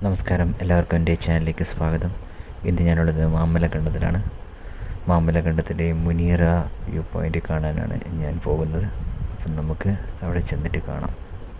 നമസ്കാരം എല്ലാവർക്കും എൻ്റെ ചാനലിലേക്ക് സ്വാഗതം ഇന്ന് ഞാനുള്ളത് മാമലക്കണ്ടത്തിലാണ് മാമലക്കണ്ടത്തിലെ മുനീറ വ്യൂ പോയിൻ്റ് കാണാനാണ് ഞാൻ പോകുന്നത് അപ്പം നമുക്ക് അവിടെ ചെന്നിട്ട് കാണാം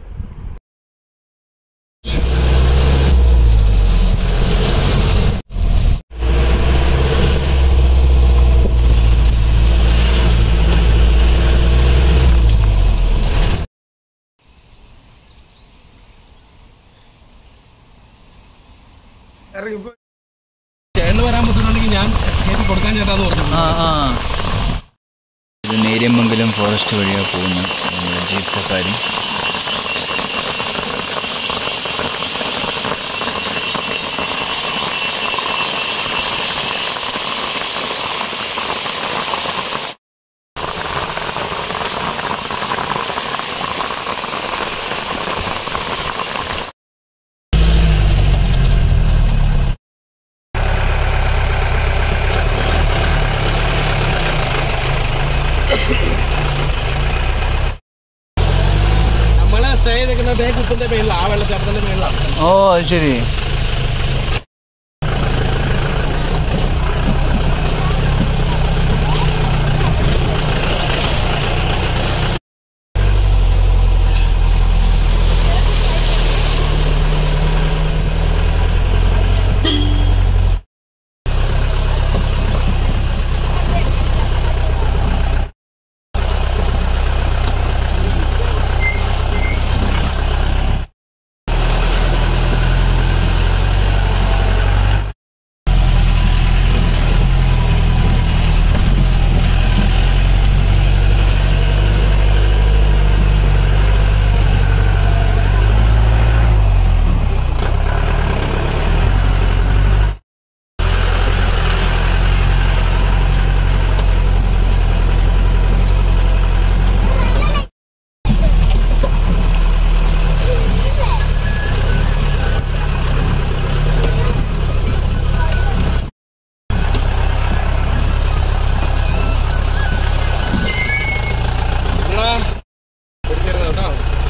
ചേട്ടന് വരാൻ ബുദ്ധിമുട്ടുണ്ടെങ്കിൽ ഞാൻ കയറ്റി കൊടുക്കാൻ ചേട്ടാന്ന് പറഞ്ഞു ആ ആ ഇത് നേര്യമംഗലം ഫോറസ്റ്റ് വഴിയാണ് പോകുന്നത് നമ്മുടെ ജീപ്പ് സഫാരി നമ്മളെ സ്റ്റേ നിൽക്കുന്ന തേ കുത്തിന്റെ മേളിലാണ് ആ വെള്ളച്ചാട്ടത്തിന്റെ മേളിലാണ് ഓ അത് ശരി നിങ്ങളാ പിടിച്ചിരുന്നു കേട്ടോ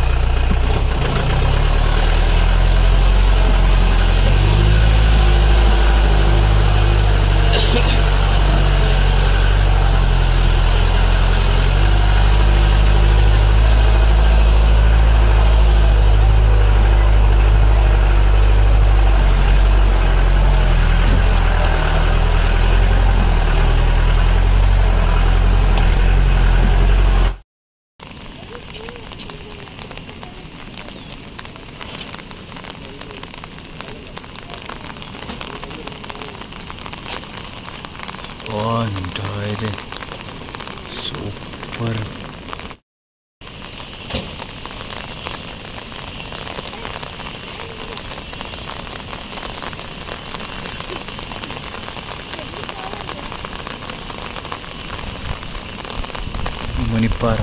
ഓ ഉണ്ടായത് സൂപ്പർ മുനിപ്പാറ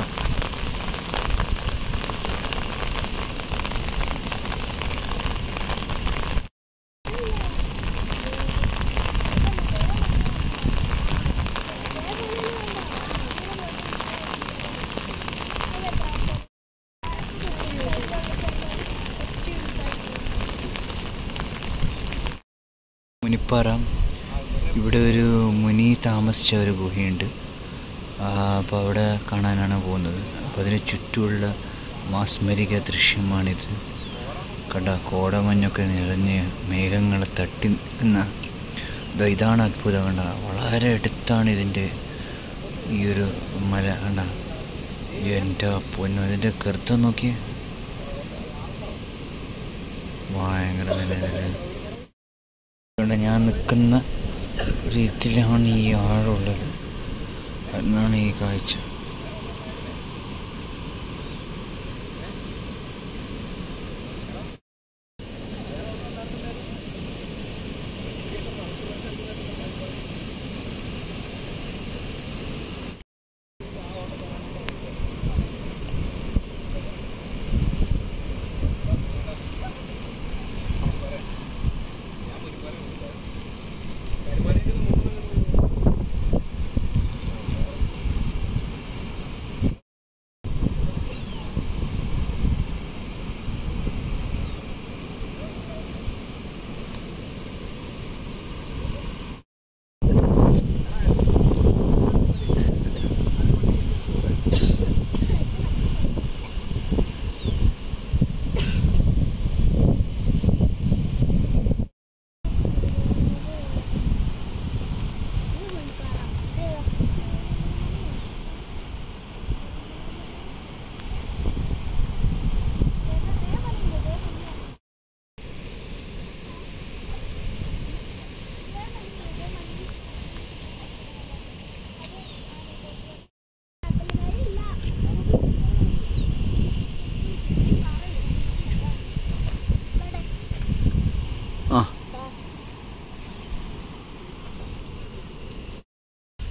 മുനിപ്പാറ ഇവിടെ ഒരു മുനി താമസിച്ച ഒരു ഗുഹയുണ്ട് അപ്പോൾ അവിടെ കാണാനാണ് പോകുന്നത് അപ്പോൾ അതിന് ചുറ്റുമുള്ള മാസ്മരിക ദൃശ്യമാണിത് കണ്ട കോടമഞ്ഞൊക്കെ നിറഞ്ഞ് മേഘങ്ങളെ തട്ടി നിൽക്കുന്ന ദാ ഇതാണ് അത്ഭുതം കണ്ട വളരെ അടുത്താണ് ഇതിൻ്റെ ഈ ഒരു മല കണ്ട എൻ്റെ പൊന്നു ഇതിൻ്റെ കറുത്തം നോക്കി ഭയങ്കര നില നില അതുകൊണ്ട് ഞാൻ നിൽക്കുന്ന ഒരു ഇതിലാണ് ഈ ആഴുള്ളത് എന്നാണ് ഈ കാഴ്ച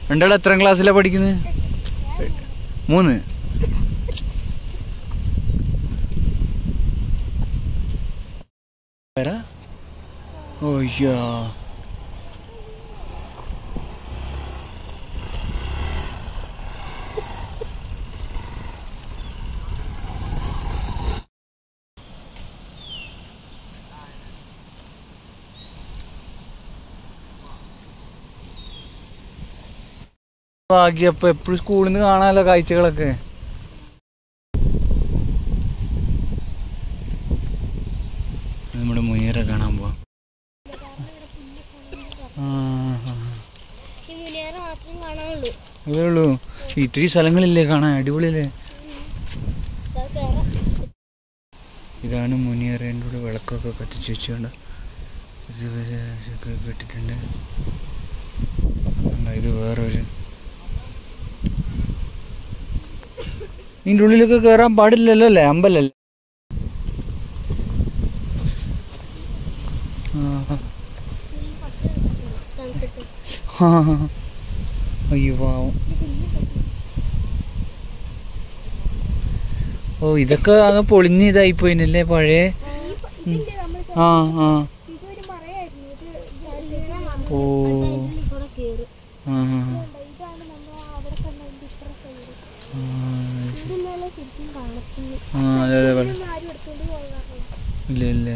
രണ്ടാളും എത്രാം ക്ലാസ്സിലാണ് പഠിക്കുന്നത് മൂന്ന് വരാ ഓയ്യാ ഭാഗ്യപ്പോ എപ്പോഴും സ്കൂളിൽ നിന്ന് കാണാമല്ലോ കാഴ്ചകളൊക്കെ നമ്മുടെ മുനീറെ കാണാൻ പോവാം ആ, ആ. ഈ മുനിയറ മാത്രം കാണാനുള്ളൂ അതേ ഉള്ളൂ ഇത്തിരി സ്ഥലങ്ങളില്ലേ കാണാൻ അടിപൊളിയല്ലേ ഇതാ കേറാം ഇതാണ് മുനിയറേൻ്റെ കൂടെ വിളക്കൊക്കെ കത്തിച്ച് വെച്ചുകൊണ്ട് ഇത് വരെ ഇതൊക്കെ കെട്ടിട്ടുണ്ട് അല്ല, ഇത് വേറൊരു ഇതിൻ്റെ ഉള്ളിലൊക്കെ കയറാൻ പാടില്ലല്ലോ അല്ലേ അമ്പലല്ലേ ആ തണുത്തിട്ട് ആ. അയ്യോ പാവം ഓ ഇതൊക്കെ അങ്ങ് പൊളിഞ്ഞ് ഇതായി പോയിനല്ലേ പഴയ ഇതിന്റെ നമ്മൾ ആ ആ ഇതൊരു മറയായിരുന്നു ഇത് ഓ ഇവിടെ കേറി ആ ആ, ഇതാണ് നമ്മൾ അവിടെ കണ്ടതിന്റെ ഇത്ര സൈഡ് ആ. ഇതൊന്നും ശരിക്കും കാണത്തുള്ളൂ ആ അതെ അതെ വെള്ളം. ഇതൊന്നും ആരും എടുത്തോണ്ട് പോകാറില്ല ഇല്ല ഇല്ല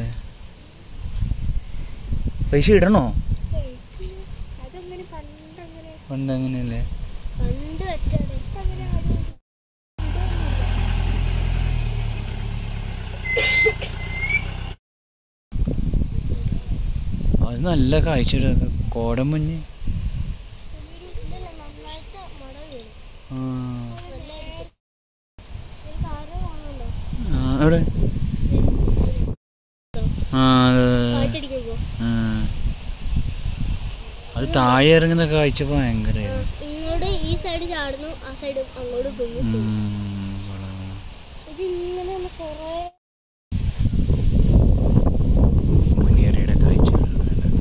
പൈസ ഇടണോ അതങ്ങനെ പണ്ടങ്ങനെ പണ്ട് അങ്ങനെയല്ലേ പണ്ട് വെച്ചാണ് ഇപ്പൊ അങ്ങനെ ആരും അത് നല്ല കാഴ്ച കോടം മഞ്ഞ് ഇതല്ല നന്നായിട്ട് മഴ വീഴും ആ നല്ലതായിരിക്കും. ഒരു കാറ് കാണുമല്ലോ ആ, എവിടെ ആ അതെ, അതെ, അതെ. കാറ്റടിക്കുമ്പോ ആ. അത് താഴെ ഇറങ്ങുന്ന കാഴ്ച ഭയങ്കരമായിരുന്നു ഇങ്ങോട്ട് ഈ സൈഡ് ചാടുന്നു ആ സൈഡ് അങ്ങോട്ട് പൊങ്ങി പോകും. ഉം, കൊള്ളാം. ഇത് ഇങ്ങനെ ഒന്ന് കൊറേ മുനിയറയുടെ കാഴ്ചകളാണ് കണ്ടത്.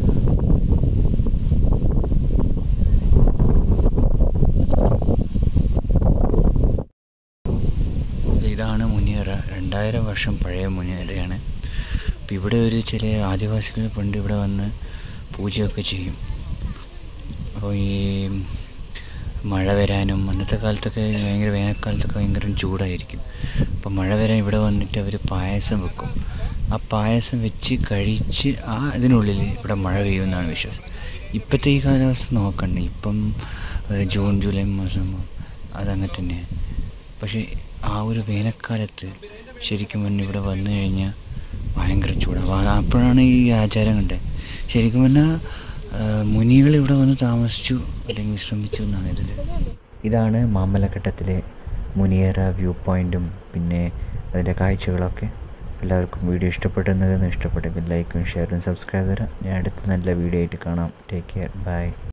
ഇതാണ് മുനിയറ രണ്ടായിരം വർഷം പഴയ മുനിയറയാണ് അപ്പം ഇവിടെ ഒരു ചില ആദിവാസികൾ പണ്ട് ഇവിടെ വന്ന് പൂജയൊക്കെ ചെയ്യും അപ്പോൾ ഈ മഴ വരാനും അന്നത്തെ കാലത്തൊക്കെ ഭയങ്കര വേനൽക്കാലത്തൊക്കെ ഭയങ്കര ചൂടായിരിക്കും അപ്പോൾ മഴ വരാൻ ഇവിടെ വന്നിട്ട് അവർ പായസം വെക്കും ആ പായസം വെച്ച് കഴിച്ച് ആ ഇതിനുള്ളിൽ ഇവിടെ മഴ പെയ്യുമെന്നാണ് വിശ്വാസം ഇപ്പോഴത്തെ ഈ കാലാവസ്ഥ നോക്കണ്ട ഇപ്പം ഏഹ്, ജൂൺ ജൂലൈ മാസം അതങ്ങനെ തന്നെയാണ് പക്ഷേ ആ ഒരു വേനൽക്കാലത്ത് ശരിക്കും പറഞ്ഞാൽ ഇവിടെ വന്നു കഴിഞ്ഞാൽ ഭയങ്കര ചൂടാണ് അപ്പോഴാണ് ഈ ആചാരം കണ്ടത് ശരിക്കും പറഞ്ഞാൽ മുനികൾ ഇവിടെ വന്ന് താമസിച്ചു അല്ലെങ്കിൽ വിശ്രമിച്ചു എന്നാണ് ഇതിൽ ഇതാണ് മാമലഘട്ടത്തിലെ മുനിയറ വ്യൂ പോയിൻറ്റും പിന്നെ അതിൻ്റെ കാഴ്ചകളൊക്കെ എല്ലാവർക്കും വീഡിയോ ഇഷ്ടപ്പെട്ടെന്ന് ഇഷ്ടപ്പെട്ടെങ്കിൽ ലൈക്കും ഷെയറും സബ്സ്ക്രൈബ് തരാം ഞാൻ അടുത്ത നല്ല വീഡിയോ ആയിട്ട് കാണാം ടേക്ക് കെയർ ബൈ